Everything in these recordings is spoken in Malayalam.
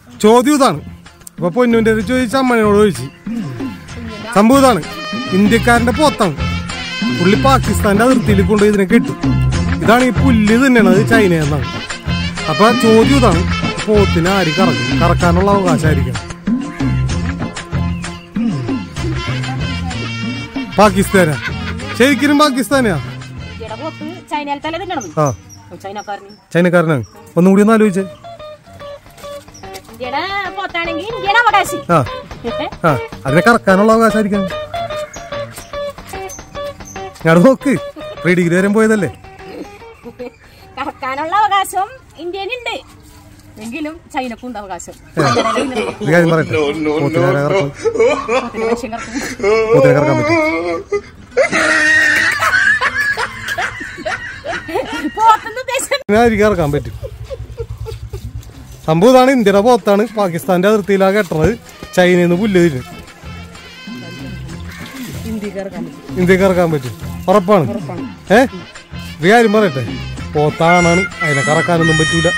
ചോദ്യം ഇതാണ് അപ്പൊ പൊന്നുവിന്റെ അടുത്ത് ചോദിച്ച അമ്മനോട് ചോദിച്ചു സംഭവം ഇതാണ് ഇന്ത്യക്കാരന്റെ പോത്താണ് പുള്ളി പാകിസ്ഥാന്റെ അതിർത്തിയിൽ കൊണ്ടുപോയി ഇതിനെ കെട്ടും ഇതാണ് ഈ പുല്ല് തിന്നണത് ചൈന എന്നാണ് അപ്പൊ ചോദ്യം ഇതാണ് പോത്തിനെ ആര് കറക്കും കറക്കാനുള്ള അവകാശമായിരിക്കണം പാകിസ്ഥാനാ ശരിക്കും പാകിസ്ഥാനാ ഇന്ത്യയുടെ പോത്ത് ചൈനയിൽ തല തിന്നണം ആ ചൈനക്കാരന് ചൈനക്കാരനാണ് ഒന്നും കൂടി ഒന്ന് ആലോചിച്ചേ ഇന്ത്യയുടെ പോത്താണെങ്കിൽ ഇന്ത്യയുടെ അവകാശി ആ ആ അതിനെ കറക്കാനുള്ള അവകാശമായിരിക്കണം ഞാൻ നോക്ക് പ്രീ ഡിഗ്രി വരെ പോയതല്ലേ കറക്കാനുള്ള അവകാശം ഇന്ത്യനുണ്ട് എങ്കിലും ചൈനക്കുണ്ട് അവകാശം ചൈനയുടെ തിന്നണം. ഒരു കാര്യം പറയട്ടെ പോത്തിനെ ആരാ കറക്കും പോത്തിന് മനുഷ്യൻ കറക്കും പോത്തിനെ കറക്കാൻ പറ്റും പോത്തെന്ന് ഉദ്ദേശം പിന്നെ ആയിരിക്കും ഇറക്കാൻ പറ്റും സംഭവം ഇതാണ് ഇന്ത്യയുടെ പോത്താണ് പാകിസ്ഥാന്റെ അതിർത്തിയിലാ കെട്ടണത് ചൈനയിൽ നിന്ന് പുല്ല് തിരിഞ്ഞു ഇന്ത്യക്ക് ഇറക്കാൻ പറ്റും ഉറപ്പാണ് ഏ ഒരു കാര്യം പറയട്ടെ പോത്താണാണ് അതിനെ കറക്കാനൊന്നും പറ്റൂല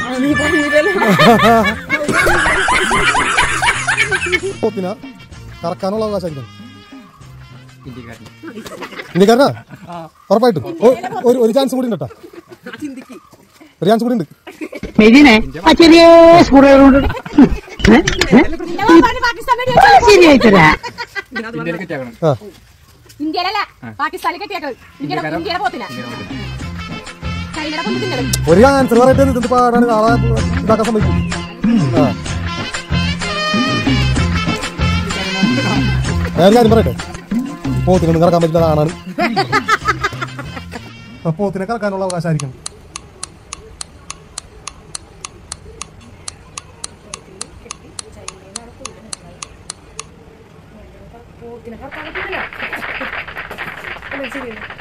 പോത്തിന കറക്കാനുള്ള അവകാശമായിരിക്കും ഇന്ത്യക്കാരനാ ഉറപ്പായിട്ടും ഒ- ഒരു ഒരു ചാൻസ് കൂടി ഉണ്ട് കേട്ടോ ഒരു ചാൻസ് കൂടി ഉണ്ട് മെതിനെ ആ ചെറിയ സ്കൂളുകളുണ്ട് നിന്റെ മോൻ പറഞ്ഞ് പാകിസ്ഥാൻ വേണ്ടി വെച്ചോ. ശരിയായി തരാം ആ ഇന്ത്യയിലല്ല പാകിസ്ഥാനിൽ കെട്ടിയേക്കൾ ഇന്ത്യയുടെ ഇന്ത്യയുടെ പോത്തിന ചൈനയുടെ കൊണ്ട് തിന്നണം ഒരു ആൻസർ പറയട്ടെ എന്നിട്ട് പാടാണ് നാളെ ഇതാക്കാൻ സംഭവിക്കും ആ വേറെ കാര്യം പറയട്ടെ പോത്തിനൊന്നും കറക്കാൻ പറ്റില്ല ആണാണ് ആ, പോത്തിനെ കറക്കാനുള്ള അവകാശമായിരിക്കണം പോത്തിനെ കറക്കാൻ പറ്റില്ല